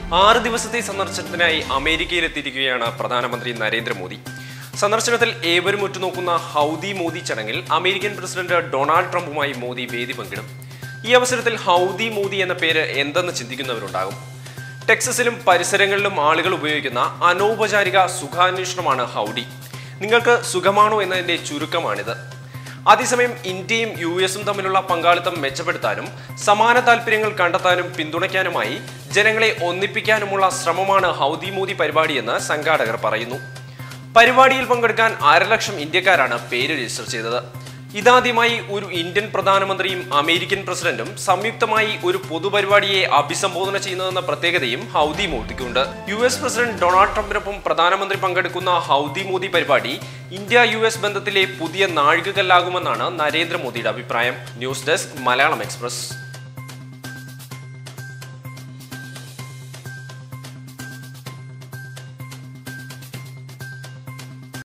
ആറ് ദിവസത്തെ സന്ദർശനത്തിനായി അമേരിക്കയിലെത്തിയിരിക്കുകയാണ് പ്രധാനമന്ത്രി നരേന്ദ്രമോദി സന്ദർശനത്തിൽ ഏവരും ഉറ്റുനോക്കുന്ന ഹൗദി മോദി ചടങ്ങിൽ അമേരിക്കൻ പ്രസിഡന്റ് ഡൊണാൾഡ് ട്രംപുമായി മോദി വേദി പങ്കിടും ഈ അവസരത്തിൽ ഹൗദി മോദി എന്ന പേര് എന്തെന്ന് ചിന്തിക്കുന്നവരുണ്ടാകും ടെക്സസിലും പരിസരങ്ങളിലും ആളുകൾ ഉപയോഗിക്കുന്ന അനൗപചാരിക സുഖാന്വേഷണമാണ് ഹൗഡി നിങ്ങൾക്ക് സുഖമാണോ എന്നതിന്റെ ചുരുക്കമാണിത് അതേസമയം ഇന്ത്യയും യു എസും തമ്മിലുള്ള പങ്കാളിത്തം മെച്ചപ്പെടുത്താനും സമാന താല്പര്യങ്ങൾ കണ്ടെത്താനും പിന്തുണയ്ക്കാനുമായി ജനങ്ങളെ ഒന്നിപ്പിക്കാനുമുള്ള ശ്രമമാണ് ഹൗദി മോദി പരിപാടിയെന്ന് സംഘാടകർ പറയുന്നു പരിപാടിയിൽ പങ്കെടുക്കാൻ അരലക്ഷം ഇന്ത്യക്കാരാണ് പേര് രജിസ്റ്റർ ചെയ്തത് ഇതാദ്യമായി ഒരു ഇന്ത്യൻ പ്രധാനമന്ത്രിയും അമേരിക്കൻ പ്രസിഡന്റും സംയുക്തമായി ഒരു പൊതുപരിപാടിയെ അഭിസംബോധന ചെയ്യുന്നതെന്ന പ്രത്യേകതയും ഹൗദി മോദിക്കുണ്ട് യു എസ് പ്രസിഡന്റ് ഡൊണാൾഡ് ട്രംപിനൊപ്പം പ്രധാനമന്ത്രി പങ്കെടുക്കുന്ന ഹൗദി മോദി പരിപാടി ഇന്ത്യ യു എസ് ബന്ധത്തിലെ പുതിയ നാഴികക്കല്ലാകുമെന്നാണ് നരേന്ദ്രമോദിയുടെ അഭിപ്രായം ന്യൂസ് ഡെസ്ക് മലയാളം എക്സ്പ്രസ്